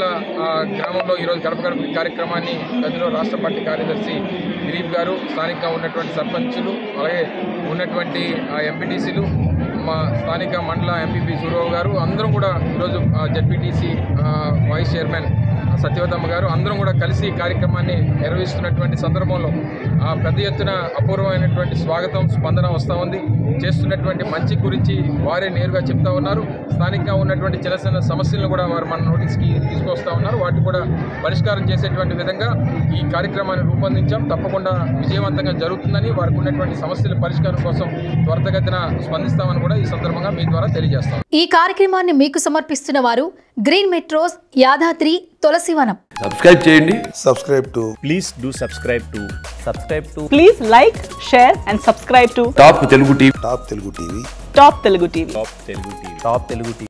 మండల ఆ, గ్రామంలో ఈరోజు గడప గడప కార్యక్రమాన్ని గదిలో రాష్ట్ర పార్టీ కార్యదర్శి దిలీప్ గారు స్థానికంగా ఉన్నటువంటి సర్పంచులు అలాగే ఉన్నటువంటి ఎంపీటీసీలు మా స్థానిక మండల ఎంపీపీ సూరవ్ గారు అందరం కూడా ఈరోజు జడ్పీటీసీ వైస్ చైర్మన్ సత్యవతమ్మ గారు అందరం కూడా కలిసి ఈ కార్యక్రమాన్ని నిర్వహిస్తున్నటువంటి సందర్భంలో ఆ, పెద్ద ఎత్తున అపూర్వమైనటువంటి స్వాగతం స్పందన వస్తూ ఉంది చేస్తున్నటువంటి మంచి గురించి వారే నేరుగా చెప్తా ఉన్నారు స్థానికంగా ఉన్నటువంటి చిన్న చిన్న సమస్యలను కూడా వారు మన నోటీస్కి తీసుకొస్తా ఉన్నారు వాటిని కూడా పరిష్కారం చేసేటువంటి విధంగా ఈ కార్యక్రమాన్ని రూపొందించాం తప్పకుండా విజయవంతంగా జరుగుతుందని వారికి ఉన్నటువంటి సమస్యల పరిష్కారం కోసం త్వరితగతిన స్పందిస్తామని కూడా ఈ సందర్భంగా మీ ద్వారా తెలియజేస్తాం ఈ కార్యక్రమాన్ని మీకు సమర్పిస్తున్న వారు green metros Yadadri Tulasivanam subscribe చేయండి subscribe to please do subscribe to subscribe to Please like, share, and subscribe to top Telugu TV Top Telugu TV. Top Telugu TV. top telugu tv top telugu tv